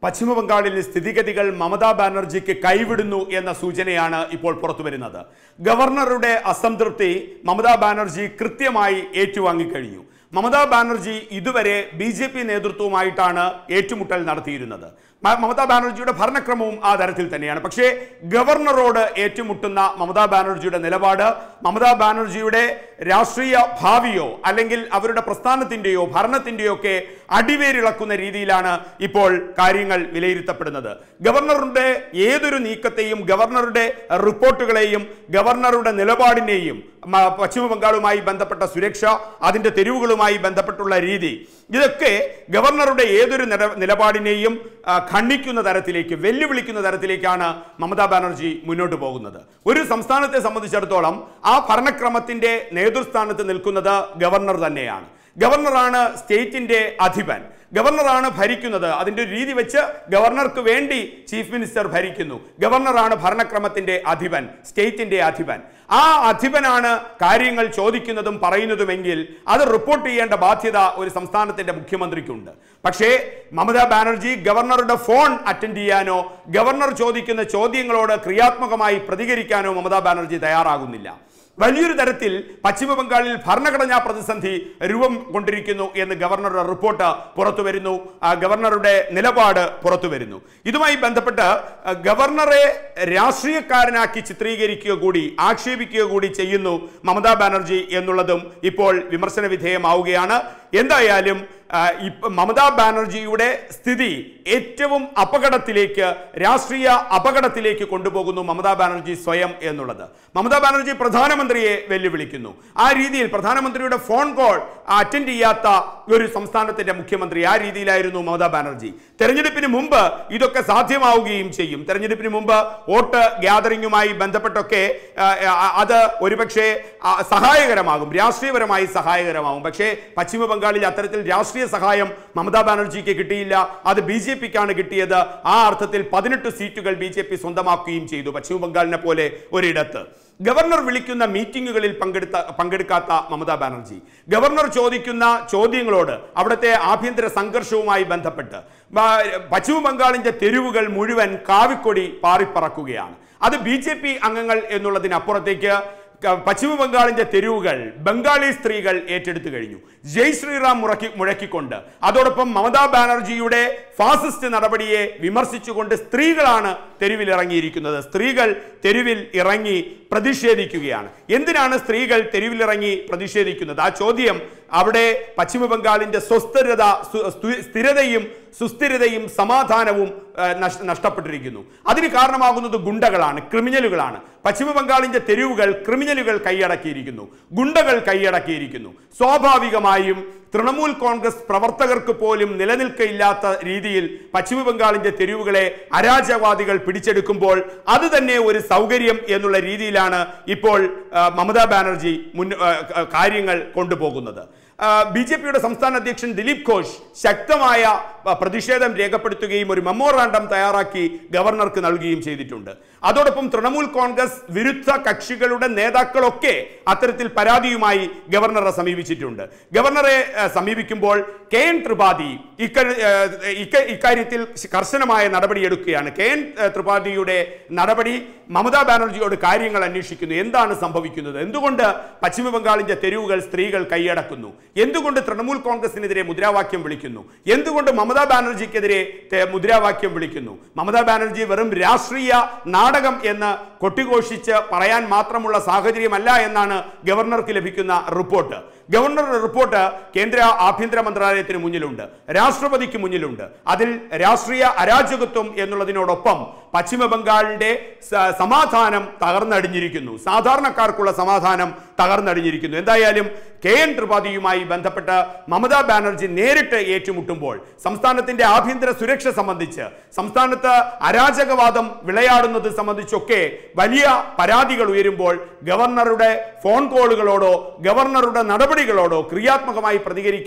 പശ്ചിമ ബംഗാളിൽ സ്ഥിതിഗതികൾ മമതാ ബാനർജിക്ക് കൈവിടുന്നു എന്ന സൂചനയാണ് ഇപ്പോൾ പുറത്തുവരുന്നത് ഗവർണറുടെ അസംതൃപ്തി മമതാ ബാനർജി കൃത്യമായി ഏറ്റുവാങ്ങിക്കഴിഞ്ഞു മമതാ ബാനർജി ഇതുവരെ ബി ജെ പി നേതൃത്വവുമായിട്ടാണ് ഏറ്റുമുട്ടൽ നടത്തിയിരുന്നത് മ- മമതാ ബാനർജിയുടെ ഭരണക്രമവും ആ തരത്തിൽ തന്നെയാണ് പക്ഷേ ഗവർണറോട് ഏറ്റുമുട്ടുന്ന മമതാ ബാനർജിയുടെ നിലപാട് മമതാ ബാനർജിയുടെ രാഷ്ട്രീയ ഭാവിയോ അല്ലെങ്കിൽ അവരുടെ പ്രസ്ഥാനത്തിന്റെയോ ഭരണത്തിന്റെയോ ഒക്കെ അടിവേരിളക്കുന്ന രീതിയിലാണ് ഇപ്പോൾ കാര്യങ്ങൾ വിലയിരുത്തപ്പെടുന്നത് ഗവർണറുടെ ഏതൊരു നീക്കത്തെയും ഗവർണറുടെ റിപ്പോർട്ടുകളെയും ഗവർണറുടെ നിലപാടിനെയും മ- പശ്ചിമ ബംഗാളുമായി ബന്ധപ്പെട്ട സുരക്ഷ അതിന്റെ തെരുവുകളുമായി ബന്ധപ്പെട്ടുള്ള രീതി ഇതൊക്കെ ഗവർണറുടെ ഏതൊരു നില- നിലപാടിനെയും ആ, ഖണ്ഡിക്കുന്ന തരത്തിലേക്ക് വെല്ലുവിളിക്കുന്ന തരത്തിലേക്കാണ് മമതാ ബാനർജി മുന്നോട്ട് പോകുന്നത് ഒരു സംസ്ഥാനത്തെ സംബന്ധിച്ചിടത്തോളം ആ ഭരണക്രമത്തിന്റെ നേതൃസ്ഥാനത്ത് നിൽക്കുന്നത് ഗവർണർ തന്നെയാണ് ഗവർണറാണ് സ്റ്റേറ്റിന്റെ അധിപൻ ഗവർണറാണ് ഭരിക്കുന്നത് അതിന്റെ ഒരു രീതി വെച്ച് ഗവർണർക്ക് വേണ്ടി ചീഫ് മിനിസ്റ്റർ ഭരിക്കുന്നു ഗവർണറാണ് ഭരണക്രമത്തിന്റെ അധിപൻ സ്റ്റേറ്റിന്റെ അധിപൻ ആ അധിപനാണ് കാര്യങ്ങൾ ചോദിക്കുന്നതും പറയുന്നതുമെങ്കിൽ അത് റിപ്പോർട്ട് ചെയ്യേണ്ട ബാധ്യത ഒരു സംസ്ഥാനത്തിന്റെ മുഖ്യമന്ത്രിക്കുണ്ട് പക്ഷേ മമതാ ബാനർജി ഗവർണറുടെ ഫോൺ അറ്റൻഡ് ചെയ്യാനോ ഗവർണർ ചോദിക്കുന്ന ചോദ്യങ്ങളോട് ക്രിയാത്മകമായി പ്രതികരിക്കാനോ മമതാ ബാനർജി തയ്യാറാകുന്നില്ല വലിയൊരു തരത്തിൽ പശ്ചിമ ബംഗാളിൽ ഭരണഘടനാ പ്രതിസന്ധി രൂപം കൊണ്ടിരിക്കുന്നു എന്ന് ഗവർണറുടെ റിപ്പോർട്ട് പുറത്തു വരുന്നു ആ ഗവർണറുടെ നിലപാട് പുറത്തു വരുന്നു ഇതുമായി ബന്ധപ്പെട്ട് ആ, ഗവർണറെ രാഷ്ട്രീയക്കാരനാക്കി ചിത്രീകരിക്കുക കൂടി ആക്ഷേപിക്കുക കൂടി ചെയ്യുന്നു മമതാ ബാനർജി എന്നുള്ളതും ഇപ്പോൾ വിമർശന വിധേയമാവുകയാണ് എന്തായാലും ആ, ഇപ്പ- മമതാ ബാനർജിയുടെ സ്ഥിതി ഏറ്റവും അപകടത്തിലേക്ക് രാഷ്ട്രീയ അപകടത്തിലേക്ക് കൊണ്ടുപോകുന്നു മമതാ ബാനർജി സ്വയം എന്നുള്ളത് മമതാ ബാനർജി പ്രധാനമന്ത്രിയെ വെല്ലുവിളിക്കുന്നു ആ രീതിയിൽ പ്രധാനമന്ത്രിയുടെ ഫോൺ കോൾ അറ്റൻഡ് ചെയ്യാത്ത ഒരു സംസ്ഥാനത്തിന്റെ മുഖ്യമന്ത്രി ആ രീതിയിലായിരുന്നു മമതാ ബാനർജി തെരഞ്ഞെടുപ്പിന് മുമ്പ് ഇതൊക്കെ സാധ്യമാവുകയും ചെയ്യും തെരഞ്ഞെടുപ്പിന് മുമ്പ് വോട്ട് ഗ്യാതറിങ്ങുമായി ബന്ധപ്പെട്ടൊക്കെ ആ, ആ, അത് ഒരുപക്ഷെ ആ, സഹായകരമാകും രാഷ്ട്രീയപരമായി സഹായകരമാകും പക്ഷേ പശ്ചിമ ബംഗാളിൽ അത്തരത്തിൽ രാഷ്ട്രീയ സഹായം മമതാ ബാനർജിക്ക് കിട്ടിയില്ല അത് ബി ജെ പിക്കാണ് കിട്ടിയത് ആ അർത്ഥത്തിൽ പതിനെട്ട് സീറ്റുകൾ ബി ജെ പി സ്വന്തമാക്കുകയും ചെയ്തു പശ്ചിമ ബംഗാളിനെ പോലെ ഒരിടത്ത് ഗവർണർ വിളിക്കുന്ന മീറ്റിംഗുകളിൽ പങ്കെടുത്ത പങ്കെടുക്കാത്ത മമതാ ബാനർജി ഗവർണർ ചോദിക്കുന്ന ചോദ്യങ്ങളോട് അവിടുത്തെ ആഭ്യന്തര സംഘർഷവുമായി ബന്ധപ്പെട്ട് ബ- പശ്ചിമ ബംഗാളിന്റെ തെരുവുകൾ മുഴുവൻ കാവിക്കൊടി പാറിപ്പറക്കുകയാണ് അത് ബി ജെ പി അംഗങ്ങൾ എന്നുള്ളതിനപ്പുറത്തേക്ക് ക- പശ്ചിമ ബംഗാളിന്റെ തെരുവുകൾ ബംഗാളി സ്ത്രീകൾ ഏറ്റെടുത്തു കഴിഞ്ഞു ജയ് ശ്രീറാം മുറക്കി മുഴക്കിക്കൊണ്ട് അതോടൊപ്പം മമതാ ബാനർജിയുടെ ഫാസിസ്റ്റ് നടപടിയെ വിമർശിച്ചുകൊണ്ട് സ്ത്രീകളാണ് തെരുവിൽ ഇറങ്ങിയിരിക്കുന്നത് സ്ത്രീകൾ തെരുവിൽ ഇറങ്ങി പ്രതിഷേധിക്കുകയാണ് എന്തിനാണ് സ്ത്രീകൾ തെരുവിലിറങ്ങി പ്രതിഷേധിക്കുന്നത് ആ ചോദ്യം അവിടെ പശ്ചിമ ബംഗാളിന്റെ സ്വസ്ഥിരത സു- സ്തു- സ്ഥിരതയും സുസ്ഥിരതയും സമാധാനവും ആ, നഷ്- നഷ്ടപ്പെട്ടിരിക്കുന്നു അതിന് കാരണമാകുന്നത് ഗുണ്ടകളാണ് ക്രിമിനലുകളാണ് പശ്ചിമ ബംഗാളിന്റെ തെരുവുകൾ ക്രിമിനലുകൾ കൈയടക്കിയിരിക്കുന്നു ഗുണ്ടകൾ കൈയടക്കിയിരിക്കുന്നു സ്വാഭാവികമായും തൃണമൂൽ കോൺഗ്രസ് പ്രവർത്തകർക്ക് പോലും നിലനിൽക്കയില്ലാത്ത രീതിയിൽ പശ്ചിമ ബംഗാളിന്റെ തെരുവുകളെ അരാജകവാദികൾ പിടിച്ചെടുക്കുമ്പോൾ അത് തന്നെ ഒരു സൗകര്യം എന്നുള്ള രീതിയിലാണ് ഇപ്പോൾ ആ, മമതാ ബാനർജി മുൻ ആ, ആ, കാര്യങ്ങൾ കൊണ്ടുപോകുന്നത് ബി ജെ പിയുടെ സംസ്ഥാന അധ്യക്ഷൻ ദിലീപ് ഘോഷ് ശക്തമായ ആ, പ്രതിഷേധം രേഖപ്പെടുത്തുകയും ഒരു മെമ്മോറാണ്ടം തയ്യാറാക്കി ഗവർണർക്ക് നൽകുകയും ചെയ്തിട്ടുണ്ട് അതോടൊപ്പം തൃണമൂൽ കോൺഗ്രസ് വിരുദ്ധ കക്ഷികളുടെ നേതാക്കളൊക്കെ അത്തരത്തിൽ പരാതിയുമായി ഗവർണറെ സമീപിച്ചിട്ടുണ്ട് ഗവർണറെ ആ, സമീപിക്കുമ്പോൾ കെ എൻ ത്രിപാഠി ഇക്ക- ആ, ഇക്ക- ഇക്കാര്യത്തിൽ കർശനമായ നടപടിയെടുക്കുകയാണ് കെ എൻ ആ, ത്രിപാഠിയുടെ നടപടി മമതാ ബാനർജിയോട് കാര്യങ്ങൾ അന്വേഷിക്കുന്നു എന്താണ് സംഭവിക്കുന്നത് എന്തുകൊണ്ട് പശ്ചിമ ബംഗാളിന്റെ തെരുവുകൾ സ്ത്രീകൾ കൈയടക്കുന്നു എന്തുകൊണ്ട് തൃണമൂൽ കോൺഗ്രസിനെതിരെ മുദ്രാവാക്യം വിളിക്കുന്നു എന്തുകൊണ്ട് മമതാ ബാനർജിക്കെതിരെ തെ- മുദ്രാവാക്യം വിളിക്കുന്നു മമതാ ബാനർജി വെറും രാഷ്ട്രീയ നാടകം എന്ന് കൊട്ടിഘോഷിച്ച് പറയാൻ മാത്രമുള്ള സാഹചര്യമല്ല എന്നാണ് ഗവർണർക്ക് ലഭിക്കുന്ന റിപ്പോർട്ട് ഗവർണറുടെ റിപ്പോർട്ട് കേന്ദ്ര ആഭ്യന്തര മന്ത്രാലയത്തിന് മുന്നിലുണ്ട് രാഷ്ട്രപതിക്ക് മുന്നിലുണ്ട് അതിൽ രാഷ്ട്രീയ അരാജകത്വം എന്നുള്ളതിനോടൊപ്പം പശ്ചിമ ബംഗാളിന്റെ സ- സമാധാനം തകർന്നടിഞ്ഞിരിക്കുന്നു സാധാരണക്കാർക്കുള്ള സമാധാനം തകർന്നടിഞ്ഞിരിക്കുന്നു എന്തായാലും കെ എൻ ത്രിപാഠിയുമായി ബന്ധപ്പെട്ട് മമതാ ബാനർജി നേരിട്ട് ഏറ്റുമുട്ടുമ്പോൾ സംസ്ഥാനത്തിന്റെ ആഭ്യന്തര സുരക്ഷ സംബന്ധിച്ച് സംസ്ഥാനത്ത് അരാജകവാദം വിളയാടുന്നത് സംബന്ധിച്ചൊക്കെ വലിയ പരാതികൾ ഉയരുമ്പോൾ ഗവർണറുടെ ഫോൺ കോളുകളോടോ ഗവർണറുടെ നടപടികളോടോ ക്രിയാത്മകമായി പ്രതികരിക്കാൻ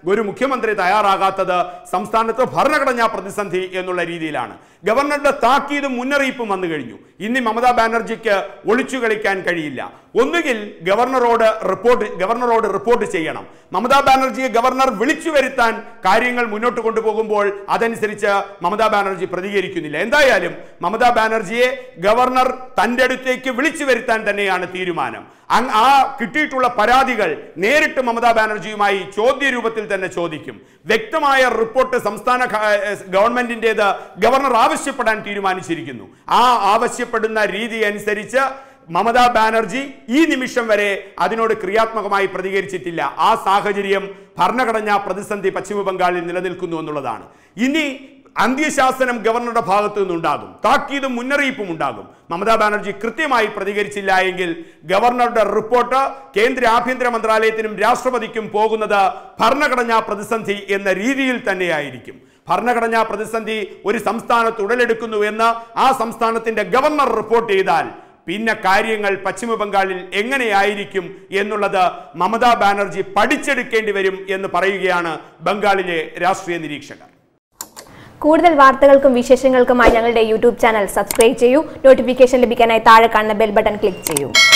ഒരു മുഖ്യമന്ത്രി തയ്യാറാകാത്തത് സംസ്ഥാനത്ത് ഭരണഘടനാ പ്രതിസന്ധി എന്നുള്ള രീതിയിലാണ് ഗവർണറുടെ താക്കീതും മുന്നറിയിപ്പും വന്നു കഴിഞ്ഞു ഇനി മമതാ ബാനർജിക്ക് ഒളിച്ചു കളിക്കാൻ കഴിയില്ല ഒന്നുകിൽ ഗവർണറോട് റിപ്പോർട്ട് ഗവർണറോട് റിപ്പോർട്ട് ചെയ്യണം മമതാ ബാനർജിയെ ഗവർണർ വിളിച്ചു വരുത്താൻ കാര്യങ്ങൾ മുന്നോട്ട് കൊണ്ടുപോകുമ്പോൾ അതനുസരിച്ച് മമതാ ബാനർജി പ്രതികരിക്കുന്നില്ല എന്തായാലും മമതാ ബാനർജിയെ ഗവർണർ തന്റെ അടുത്തേക്ക് വിളിച്ചു വരുത്താൻ തന്നെയാണ് തീരുമാനം അങ് ആ കിട്ടിയിട്ടുള്ള പരാതികൾ നേരിട്ട് മമതാ ബാനർജിയുമായി ചോദ്യ രൂപത്തിൽ തന്നെ ചോദിക്കും വ്യക്തമായ റിപ്പോർട്ട് സംസ്ഥാന ഘ- ഏഹ് ഗവൺമെന്റിന്റേത് ഗവർണർ ആവശ്യപ്പെടാൻ തീരുമാനിച്ചിരിക്കുന്നു ആ ആവശ്യപ്പെടുന്ന രീതി അനുസരിച്ച് മമതാ ബാനർജി ഈ നിമിഷം വരെ അതിനോട് ക്രിയാത്മകമായി പ്രതികരിച്ചിട്ടില്ല ആ സാഹചര്യം ഭരണഘടനാ പ്രതിസന്ധി പശ്ചിമ ബംഗാളിൽ നിലനിൽക്കുന്നു എന്നുള്ളതാണ് ഇനി അന്ത്യശാസനം ഗവർണറുടെ ഭാഗത്തു നിന്നുണ്ടാകും താക്കീതും മുന്നറിയിപ്പും ഉണ്ടാകും മമതാ ബാനർജി കൃത്യമായി പ്രതികരിച്ചില്ല എങ്കിൽ ഗവർണറുടെ റിപ്പോർട്ട് കേന്ദ്ര ആഭ്യന്തര മന്ത്രാലയത്തിനും രാഷ്ട്രപതിക്കും പോകുന്നത് ഭരണഘടനാ പ്രതിസന്ധി എന്ന രീതിയിൽ തന്നെയായിരിക്കും ഭരണഘടനാ പ്രതിസന്ധി ഒരു സംസ്ഥാനത്ത് ഉടലെടുക്കുന്നു എന്ന് ആ സംസ്ഥാനത്തിന്റെ ഗവർണർ റിപ്പോർട്ട് ചെയ്താൽ പിന്നെ കാര്യങ്ങൾ പശ്ചിമ ബംഗാളിൽ എങ്ങനെയായിരിക്കും എന്നുള്ളത് മമതാ ബാനർജി പഠിച്ചെടുക്കേണ്ടി വരും എന്ന് പറയുകയാണ് ബംഗാളിലെ രാഷ്ട്രീയ നിരീക്ഷകർ കൂടുതൽ വാർത്തകൾക്കും വിശേഷങ്ങൾക്കുമായി ഞങ്ങളുടെ യൂട്യൂബ് ചാനൽ സബ്സ്ക്രൈബ് ചെയ്യൂ നോട്ടിഫിക്കേഷൻ ലഭിക്കാനായി താഴെ കാണുന്ന ബെൽ ബട്ടൺ ക്ലിക്ക് ചെയ്യൂ